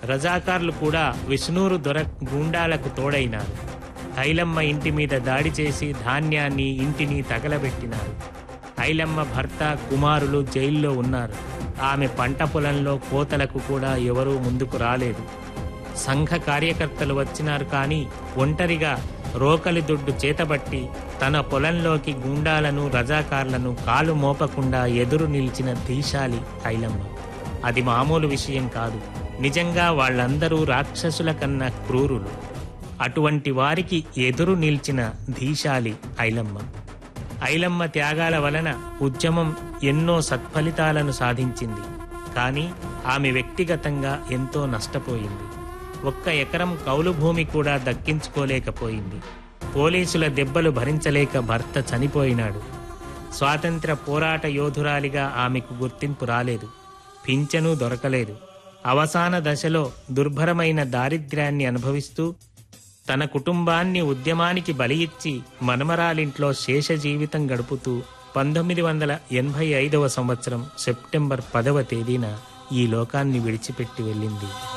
రజాకార్లు కూడా విష్ణూరు దొర గూండాలకు తోడైనారు ఐలమ్మ ఇంటి మీద దాడి చేసి ధాన్యాన్ని ఇంటిని తగలబెట్టినారు ఐలమ్మ భర్త కుమారులు జైల్లో ఉన్నారు ఆమె పంట పొలంలో కోతలకు కూడా ఎవరూ ముందుకు రాలేదు సంఘ కార్యకర్తలు వచ్చినారు కానీ ఒంటరిగా రోకలి దుడ్డు చేతబట్టి తన పొలంలోకి గుండాలను రజాకార్లను కాలు మోపకుండా ఎదురు నిలిచిన ధీశాలి ఐలమ్మ అది మామూలు విషయం కాదు నిజంగా వాళ్ళందరూ రాక్షసుల కన్నా క్రూరులు అటువంటి వారికి ఎదురు నిలిచిన ధీశాలి ఐలమ్మ ఐలమ్మ త్యాగాల వలన ఉద్యమం ఎన్నో సత్ఫలితాలను సాధించింది కానీ ఆమె వ్యక్తిగతంగా ఎంతో నష్టపోయింది ఒక్క ఎకరం కౌలు భూమి కూడా దక్కించుకోలేకపోయింది పోలీసుల దెబ్బలు భరించలేక భర్త చనిపోయినాడు స్వాతంత్ర పోరాట యోధురాలిగా ఆమెకు గుర్తింపు రాలేదు పింఛను దొరకలేదు అవసాన దశలో దుర్భరమైన దారిద్ర్యాన్ని అనుభవిస్తూ తన కుటుంబాన్ని ఉద్యమానికి బలి ఇచ్చి మనమరాలింట్లో శేష జీవితం గడుపుతూ పంతొమ్మిది వందల ఎనభై ఐదవ సంవత్సరం సెప్టెంబర్ పదవ తేదీన ఈ లోకాన్ని విడిచిపెట్టి వెళ్ళింది